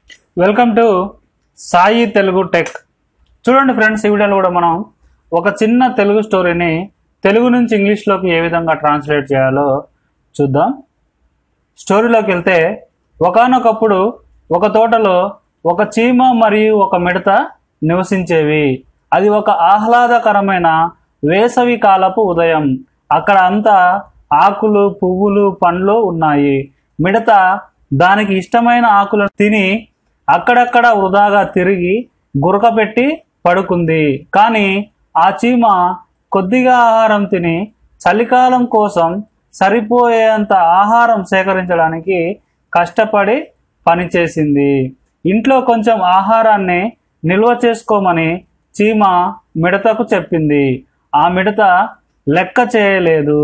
welcome to Sai Telugu tech చూడండి friends ఈ వీడియోలో కూడా మనం ఒక చిన్న తెలుగు స్టోరీని తెలుగు నుంచి ఇంగ్లీష్లోకి ఏ విధంగా ట్రాన్స్లేట్ చేయాలో చూద్దాం స్టోరీలోకి వెళ్తే ఒకానొకప్పుడు ఒక తోటలో ఒక చీమ మరియు ఒక మిడత నివసించేవి అది ఒక ఆహ్లాదకరమైన వేసవి కాలపు ఉదయం అక్కడ అంతా ఆకులు పువ్వులు పండ్లు ఉన్నాయి మిడత దానికి ఇష్టమైన ఆకులను తిని అక్కడక్కడ వృధాగా తిరిగి గురక పెట్టి పడుకుంది కానీ ఆ చీమ కొద్దిగా ఆహారం తిని చలికాలం కోసం సరిపోయేంత ఆహారం సేకరించడానికి కష్టపడి పనిచేసింది ఇంట్లో కొంచెం ఆహారాన్ని నిల్వ చేసుకోమని చీమ మిడతకు చెప్పింది ఆ మిడత లెక్క చేయలేదు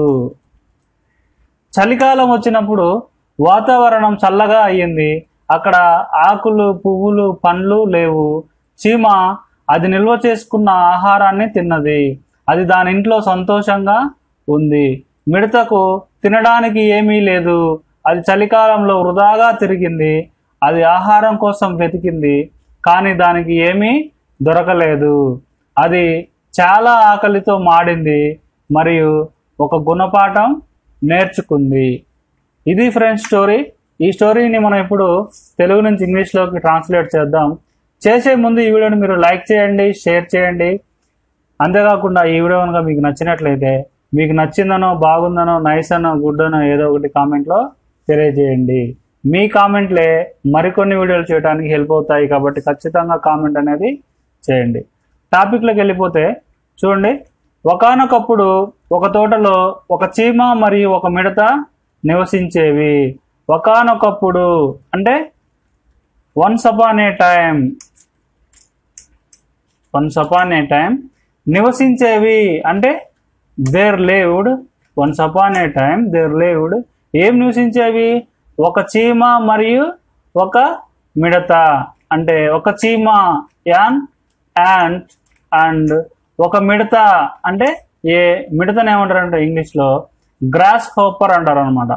చలికాలం వచ్చినప్పుడు వాతావరణం చల్లగా అయ్యింది అక్కడ ఆకులు పువ్వులు పండ్లు లేవు చీమ అది నిల్వ చేసుకున్న ఆహారాన్ని తిన్నది అది దాని ఇంట్లో సంతోషంగా ఉంది మిడతకు తినడానికి ఏమీ లేదు అది చలికాలంలో వృధాగా తిరిగింది అది ఆహారం కోసం వెతికింది కానీ దానికి ఏమీ దొరకలేదు అది చాలా ఆకలితో మాడింది మరియు ఒక గుణపాఠం నేర్చుకుంది ఇది ఫ్రెండ్స్ స్టోరీ ఈ స్టోరీని మనం ఇప్పుడు తెలుగు నుంచి ఇంగ్లీష్లోకి ట్రాన్స్లేట్ చేద్దాం చేసే ముందు ఈ వీడియోని మీరు లైక్ చేయండి షేర్ చేయండి అంతేకాకుండా ఈ వీడియో కనుక మీకు నచ్చినట్లయితే మీకు నచ్చిందనో బాగుందనో నైస్ అనో గుడ్ అనో ఏదో ఒకటి కామెంట్లో తెలియజేయండి మీ కామెంట్లే మరికొన్ని వీడియోలు చేయడానికి హెల్ప్ అవుతాయి కాబట్టి ఖచ్చితంగా కామెంట్ అనేది చేయండి టాపిక్లోకి వెళ్ళిపోతే చూడండి ఒకానొకప్పుడు ఒక తోటలో ఒక చీమ మరియు ఒక మిడత నివసించేవి ఒకానొకప్పుడు అంటే once upon a time once upon a time నివసించేవి అంటే there lived once upon a time there lived ఏం నివసించేవి ఒక చీమ మరియు ఒక మిడత అంటే ఒక చీమ యాన్ యాంట్ అండ్ ఒక మిడత అంటే ఏ మిడతను ఏమంటారు అంటే ఇంగ్లీష్లో గ్రాస్ హోపర్ అంటారు అనమాట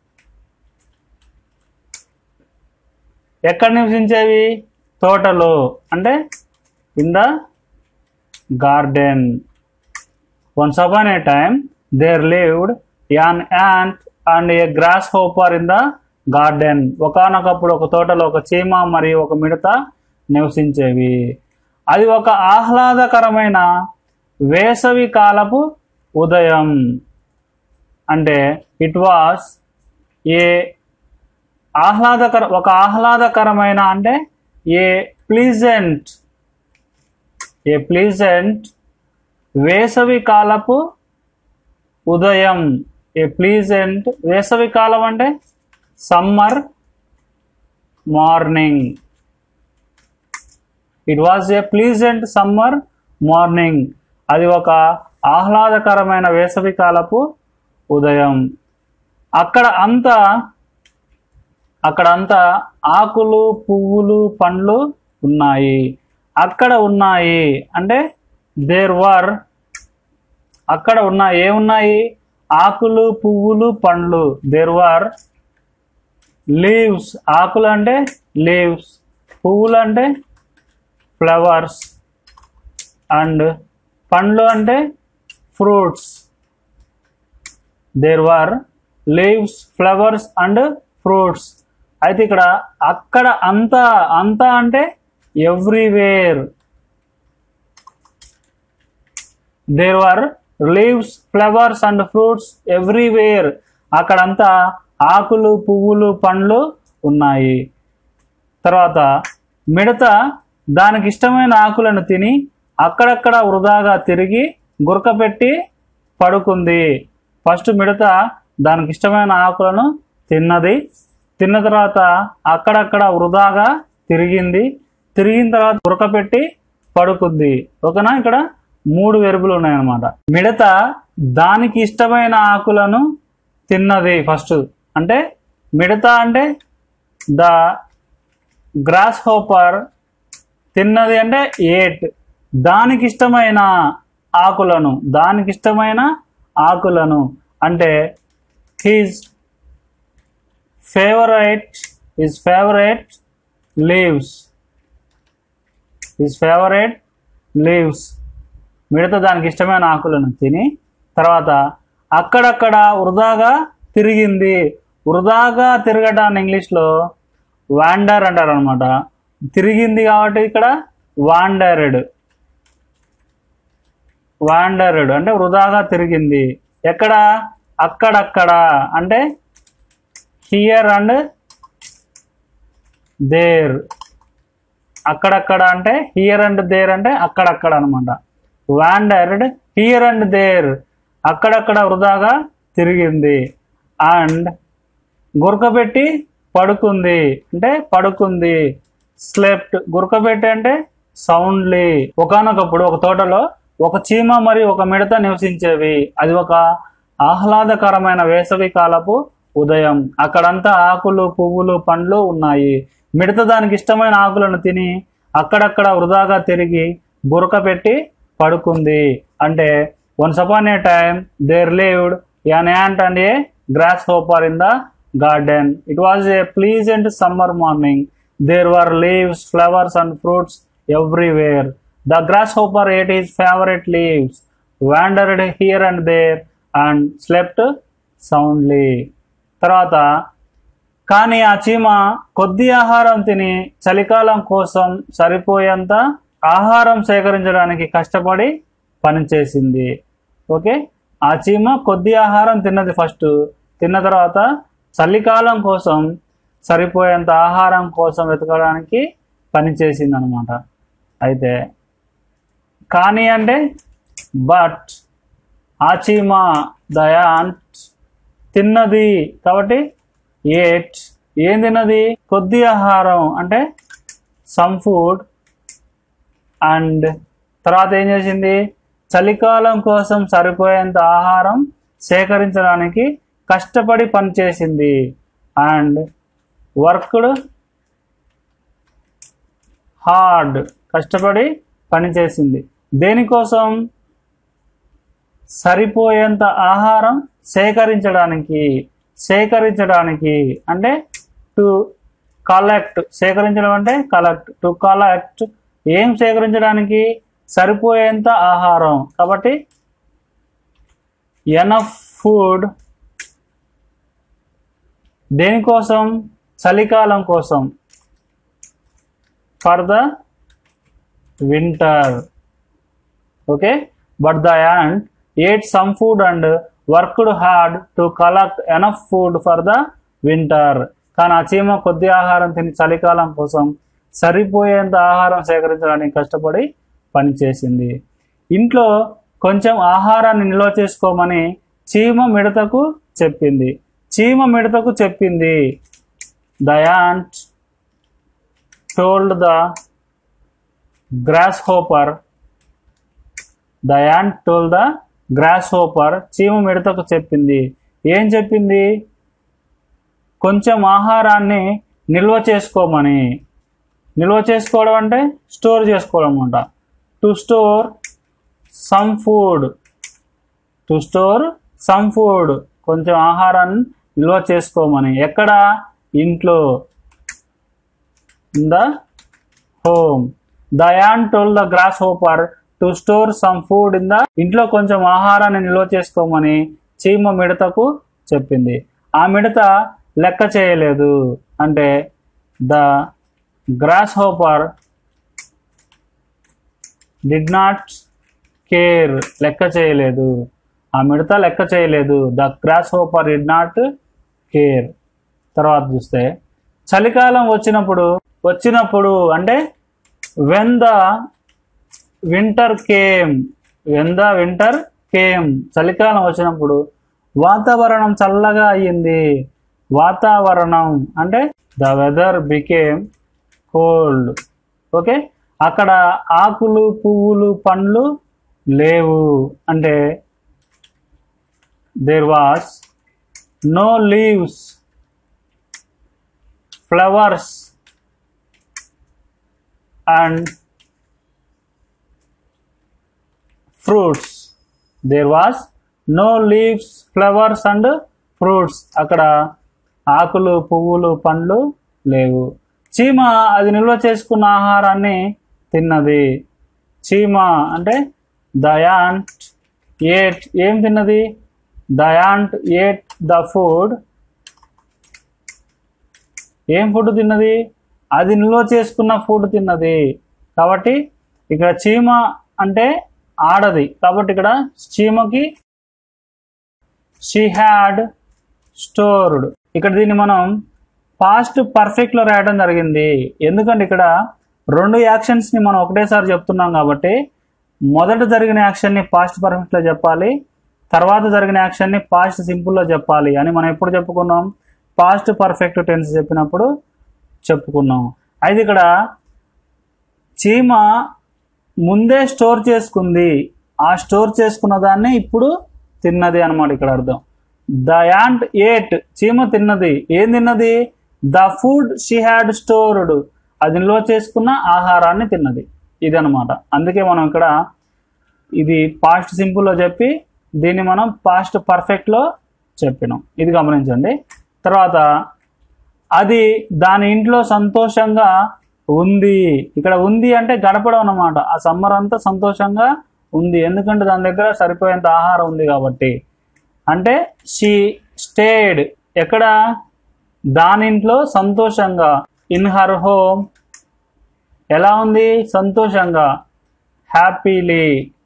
ఎక్కడ నివసించేవి తోటలో అంటే in the garden once upon a time there lived an ant and a grasshopper in the garden ఒకనొకప్పుడు ఒక తోటలో ఒక చీమ మరియు ఒక మిడత నివసించేవి అది ఒక ఆహ్లాదకరమైన వేసవి కాలపు ఉదయం అంటే ఇట్ వాస్ ఏ ఆహ్లాదకర ఒక ఆహ్లాదకరమైన అంటే ఏ ప్లీజెంట్ ఏ ప్లీజెంట్ వేసవి కాలపు ఉదయం ఏ ప్లీజెంట్ వేసవి కాలం అంటే summer morning it was a pleasant summer morning అది ఒక ఆహ్లాదకరమైన వేసవి కాలపు ఉదయం అక్కడ అంతా అక్కడ అంతా ఆకులు పువ్వులు పండ్లు ఉన్నాయి అక్కడ ఉన్నాయి అంటే దేర్ వర్ అక్కడ ఉన్నాయి ఏమున్నాయి ఆకులు పువ్వులు పండ్లు దేర్ వర్ లీవ్స్ ఆకులు అంటే లీవ్స్ పువ్వులు అంటే ఫ్లవర్స్ అండ్ పండ్లు అంటే fruits there were leaves flowers and fruits అయితే ఇక్కడ అక్కడ అంతా అంతా అంటే everywhere there were leaves flowers and fruits everywhere అక్కడంతా ఆకులు పువ్వులు పండ్లు ఉన్నాయి తర్వాత మిడత దానికి ఇష్టమైన ఆకులను తిని అక్కడక్కడ వృధాగా తిరిగి గురక పెట్టి పడుకుంది ఫస్ట్ మిడత దానికి ఇష్టమైన ఆకులను తిన్నది తిన్న తర్వాత అక్కడక్కడ వృధాగా తిరిగింది తిరిగిన తర్వాత గురక పెట్టి పడుకుంది ఓకేనా ఇక్కడ మూడు వెరుపులు ఉన్నాయన్నమాట మిడత దానికి ఇష్టమైన ఆకులను తిన్నది ఫస్ట్ అంటే మిడత అంటే ద గ్రాస్ హోపర్ తిన్నది అంటే ఏట్ దానికి ఇష్టమైన ఆకులను దానికి ఇష్టమైన ఆకులను అంటే his favourite his favourite leaves his favourite leaves మిడత దానికి ఇష్టమైన ఆకులను తిని తర్వాత అక్కడక్కడ వృధాగా తిరిగింది వృధాగా తిరగటాన్ని ఇంగ్లీష్లో వాండర్ అంటారు అనమాట తిరిగింది కాబట్టి ఇక్కడ వాండర్డ్ వాండర్డ్ అంటే వృధాగా తిరిగింది ఎక్కడ అక్కడక్కడ అంటే హియర్ అండ్ దేర్ అక్కడక్కడ అంటే హియర్ అండ్ దేర్ అంటే అక్కడక్కడ అనమాట వాండర్డ్ హియర్ అండ్ దేర్ అక్కడక్కడ వృధాగా తిరిగింది అండ్ గురకబెట్టి పడుకుంది అంటే పడుకుంది స్లెప్ట్ గురకబెట్టి అంటే సౌండ్లీ ఒకనొకప్పుడు ఒక తోటలో ఒక చీమ మరియు ఒక మిడత నివసించేవి అది ఒక ఆహ్లాదకరమైన వేసవి కాలపు ఉదయం అక్కడంతా ఆకులు పువ్వులు పండ్లు ఉన్నాయి మిడత దానికి ఇష్టమైన ఆకులను తిని అక్కడక్కడ వృధాగా తిరిగి బురక పెట్టి పడుకుంది అంటే once upon a time there lived an ant and a grasshopper in the garden it was a pleasant summer morning there were leaves flowers and fruits everywhere the grasshopper ate his favorite leaves wandered here and there and slept soundly తర్వాత కానీ ఆ చీమ కొద్ది ఆహారం తిని చలికాలం కోసం సరిపోయేంత ఆహారం సేకరించడానికి కష్టపడి పనిచేసింది ఓకే ఆ చీమ కొద్ది ఆహారం తిన్నది ఫస్ట్ తిన్న తర్వాత చలికాలం కోసం సరిపోయేంత ఆహారం కోసం వెతకడానికి పనిచేసింది అనమాట అయితే కానీ అంటే బట్ ఆ చీమ దయాంట్ తిన్నది కాబట్టి ఏట్ ఏం తిన్నది కొద్ది ఆహారం అంటే సమ్ ఫుడ్ అండ్ తర్వాత ఏం చేసింది చలికాలం కోసం సరిపోయేంత ఆహారం సేకరించడానికి కష్టపడి పనిచేసింది అండ్ వర్క్డ్ హార్డ్ కష్టపడి పనిచేసింది దేనికోసం సరిపోయేంత ఆహారం సేకరించడానికి సేకరించడానికి అంటే టు కలెక్ట్ సేకరించడం అంటే కలెక్ట్ టు కలెక్ట్ ఏం సేకరించడానికి సరిపోయేంత ఆహారం కాబట్టి ఎనఫ్ ఫుడ్ దేనికోసం చలికాలం కోసం for the winter okay but the ant ate some food and worked hard to collect enough food for the winter కానీ ఆ చీమ కొద్ది ఆహారం తిని చలికాలం కోసం సరిపోయేంత ఆహారం సేకరించడానికి కష్టపడి పనిచేసింది ఇంట్లో కొంచెం ఆహారాన్ని నిల్వ చేసుకోమని చీమ మిడతకు చెప్పింది చీమ మిడతకు చెప్పింది the ant told the grasshopper the ant told the grasshopper చీమ మిడతకు చెప్పింది ఏం చెప్పింది కొంచెం ఆహారాన్ని నిల్వ చేసుకోమని నిల్వ చేసుకోవడం అంటే స్టోర్ చేసుకోవడం అనమాట to store some food to store some food కొంచెం ఆహారాన్ని నిల్వ చేసుకోమని ఎక్కడ ఇంట్లో in the home the ant told the grasshopper to store some food in the ఇంట్లో కొంచెం ఆహారాన్ని నిల్వ చేసుకోమని చీమ మిడతకు చెప్పింది ఆ మిడత లెక్క చేయలేదు అంటే the grasshopper did not care లెక్క చేయలేదు ఆ మిడత లెక్క చేయలేదు the grasshopper did not care తర్వాత చూస్తే చలికాలం వచ్చినప్పుడు వచ్చినప్పుడు అంటే when the winter came when the winter came చలికాలం వచ్చినప్పుడు వాతావరణం చల్లగా అయ్యింది వాతావరణం అంటే the weather became cold okay అక్కడ ఆకులు పువ్వులు పండ్లు లేవు అంటే there was no leaves flowers and fruits there was no leaves flowers and fruits అక్కడ ఆకులు పువ్వులు పండ్లు లేవు చీమ అది నిల్వ చేసుకున్న ఆహారాన్ని తిన్నది చీమ అంటే దయాంట్ ఏట్ ఏం తిన్నది దయాంట్ ఏట్ ద ఫుడ్ ఏం ఫుడ్ తిన్నది అది నిల్వ చేసుకున్న ఫుడ్ తిన్నది కాబట్టి ఇక్కడ చీమ అంటే ఆడది కాబట్టి ఇక్కడ చీమకి షీ హ్యాడ్ స్టోర్డ్ ఇక్కడ దీన్ని మనం పాస్ట్ పర్ఫెక్ట్లో రాయడం జరిగింది ఎందుకంటే ఇక్కడ రెండు యాక్షన్స్ని మనం ఒకటేసారి చెప్తున్నాం కాబట్టి మొదట జరిగిన యాక్షన్ని పాస్ట్ పర్ఫెక్ట్లో చెప్పాలి తర్వాత జరిగిన యాక్షన్ని పాస్ట్ సింపుల్లో చెప్పాలి అని మనం ఎప్పుడు చెప్పుకున్నాం పాస్ట్ పర్ఫెక్ట్ టెన్స్ చెప్పినప్పుడు చెప్పుకున్నాం అయితే ఇక్కడ చీమ ముందే స్టోర్ చేసుకుంది ఆ స్టోర్ చేసుకున్న దాన్ని ఇప్పుడు తిన్నది అనమాట ఇక్కడ అర్థం ద యాంట్ ఏట్ చీమ తిన్నది ఏం తిన్నది the food she had stored అది నిల్వ చేసుకున్న ఆహారాన్ని తిన్నది ఇది అనమాట అందుకే మనం ఇక్కడ ఇది పాస్ట్ సింపుల్లో చెప్పి దీన్ని మనం పాస్ట్ పర్ఫెక్ట్లో చెప్పినాం ఇది గమనించండి తర్వాత అది దాని ఇంట్లో సంతోషంగా ఉంది ఇక్కడ ఉంది అంటే గడపడం అన్నమాట ఆ సమ్మర్ అంతా సంతోషంగా ఉంది ఎందుకంటే దాని దగ్గర సరిపోయేంత ఆహారం ఉంది కాబట్టి అంటే షీ స్టేడ్ ఎక్కడ దాని ఇంట్లో సంతోషంగా ఇన్ హర్ హోమ్ ఎలా ఉంది సంతోషంగా happily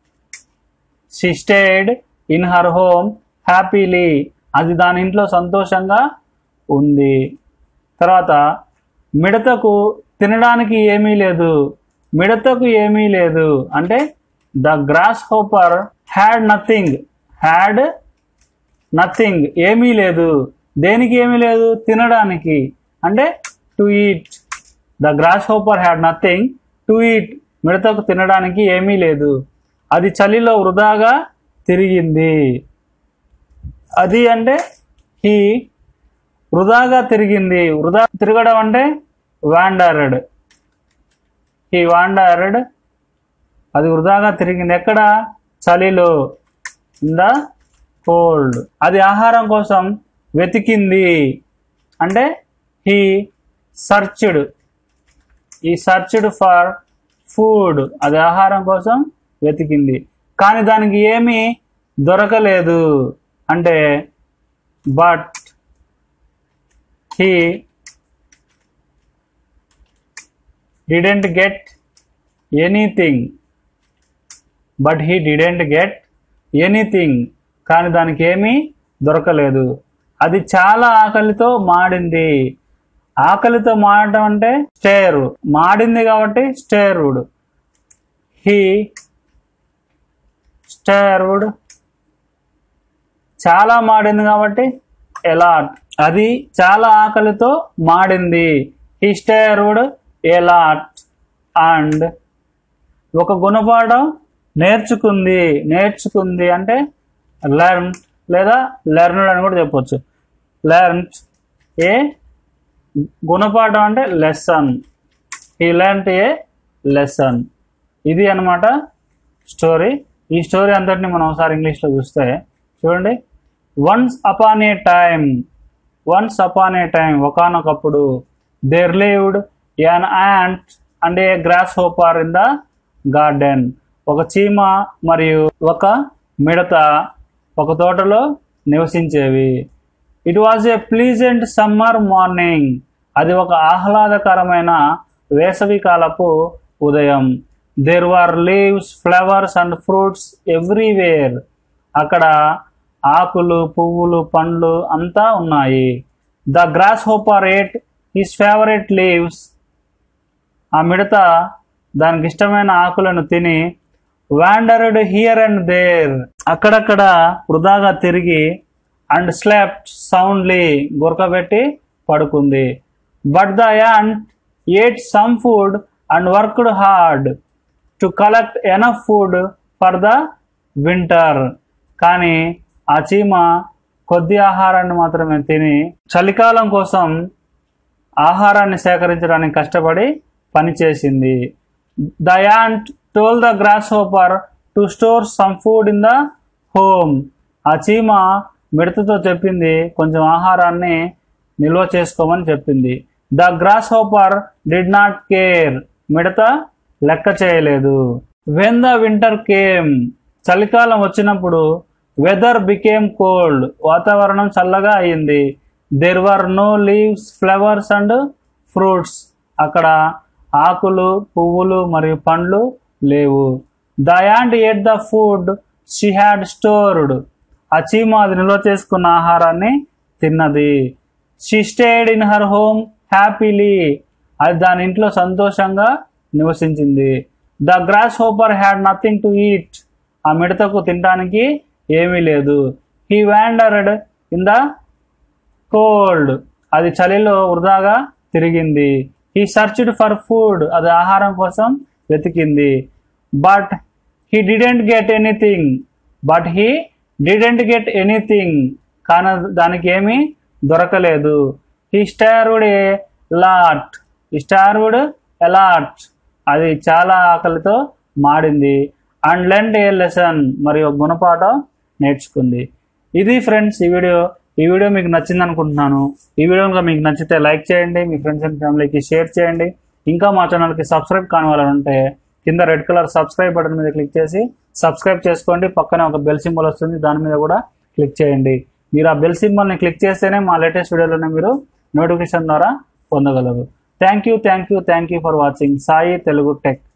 she stayed in her home happily అది దాని ఇంట్లో సంతోషంగా ఉంది తర్వాత మిడతకు తినడానికి ఏమీ లేదు మిడతకు ఏమీ లేదు అంటే the grasshopper had nothing had nothing ఏమీ లేదు దేనికి ఏమీ లేదు తినడానికి అంటే to eat the grasshopper had nothing to eat మిడతకు తినడానికి ఏమీ లేదు అది చలిలో వృధాగా తిరిగింది అది అంటే హీ వృధాగా తిరిగింది వృధా తిరగడం అంటే వాండర్డ్ హీ వాండర్డ్ అది వృధాగా తిరిగింది ఎక్కడ చలిలో ఇన్ ద కోల్డ్ అది ఆహారం కోసం వెతికింది అంటే he searched he searched for food అది ఆహారం కోసం వెతికింది కానీ దానికి ఏమీ దొరకలేదు అంటే but he didn't get anything but he didn't get anything కానీ దానికి ఏమీ దొరకలేదు అది చాలా ఆకలితో మాడింది ఆకలితో మాడటం అంటే స్టేర్ మాడింది కాబట్టి స్టేర్వుడ్ హీ స్టేర్వుడ్ చాలా మాడింది కాబట్టి ఎలాట్ అది చాలా ఆకలితో మాడింది హీ స్టేర్వుడ్ ఎలాట్ అండ్ ఒక గుణపాఠం నేర్చుకుంది నేర్చుకుంది అంటే లెర్న్ లేదా లెర్న్డ్ అని కూడా చెప్పొచ్చు లెర్న్ ఏ గుణపాఠం అంటే లెసన్ ఈ లెర్న్ ఏ లెసన్ ఇది అన్నమాట స్టోరీ ఈ స్టోరీ అంతటిని మనం ఒకసారి ఇంగ్లీష్లో చూస్తే చూడండి once upon a time once upon a time ఒకనొకప్పుడు there lived an ant and a grasshopper in the garden ఒక చీమ మరియు ఒక మిడత ఒక తోటలో నివసించేవి it was a pleasant summer morning అది ఒక ఆహ్లాదకరమైన వేసవి కాలపు ఉదయం there were leaves flowers and fruits everywhere అక్కడ ఆకులు పువ్వులు పండ్లు అంతా ఉన్నాయి the grasshopper ate his favourite leaves ఆ మిడత దానికి ఇష్టమైన ఆకులను తిని వాండర్డ్ హియర్ అండ్ దేర్ అక్కడక్కడ వృధాగా తిరిగి అండ్ స్లెప్ట్ సౌండ్లీ గురకబెట్టి పడుకుంది but the ant ate some food and worked hard to collect enough food for the winter కానీ ఆ చీమ కొద్ది ఆహారాన్ని మాత్రమే తిని చలికాలం కోసం ఆహారాన్ని సేకరించడానికి కష్టపడి పనిచేసింది the ant told the grasshopper to store some food in the home ఆ చీమ మిడతతో చెప్పింది కొంచెం ఆహారాన్ని నిల్వ చేసుకోమని చెప్పింది the grasshopper did not care మిడత లెక్క చేయలేదు వెన్ ద వింటర్ కేమ్ చలికాలం వచ్చినప్పుడు వెదర్ బికేమ్ కోల్డ్ వాతావరణం చల్లగా అయింది there were no leaves flowers and fruits అక్కడ ఆకులు పువ్వులు మరియు పండ్లు లేవు the ant ate the food she had stored ఆ చీమ అది నిల్వ చేసుకున్న ఆహారాన్ని తిన్నది she stayed in her home happily అది దాని ఇంట్లో సంతోషంగా నివసించింది the grasshopper had nothing to eat ఆ మిడతకు తినడానికి ఏమీ లేదు he wandered in the cold అది చలిలో వృధాగా తిరిగింది హీ సర్చ్డ్ ఫర్ ఫుడ్ అది ఆహారం కోసం వెతికింది but he didn't get anything but he didn't get anything కానీ దానికి ఏమీ దొరకలేదు he starved a lot starved a lot అది చాలా ఆకలితో మాడింది అండ్ లెండ్ ఏ లెసన్ మరియు ఒక గుణపాఠం నేర్చుకుంది ఇది ఫ్రెండ్స్ ఈ వీడియో ఈ వీడియో మీకు నచ్చింది అనుకుంటున్నాను ఈ వీడియో కనుక మీకు నచ్చితే లైక్ చేయండి మీ ఫ్రెండ్స్ అండ్ ఫ్యామిలీకి షేర్ చేయండి ఇంకా మా ఛానల్కి సబ్స్క్రైబ్ కాని వాళ్ళు ఉంటే కింద రెడ్ కలర్ సబ్స్క్రైబ్ బటన్ మీద క్లిక్ చేసి సబ్స్క్రైబ్ చేసుకోండి పక్కనే ఒక బెల్ సింబల్ వస్తుంది దాని మీద కూడా క్లిక్ చేయండి మీరు ఆ బెల్ సింబల్ని క్లిక్ చేస్తేనే మా లేటెస్ట్ వీడియోలోనే మీరు నోటిఫికేషన్ ద్వారా పొందగలరు thank you thank you thank you for watching Sai Telugu tech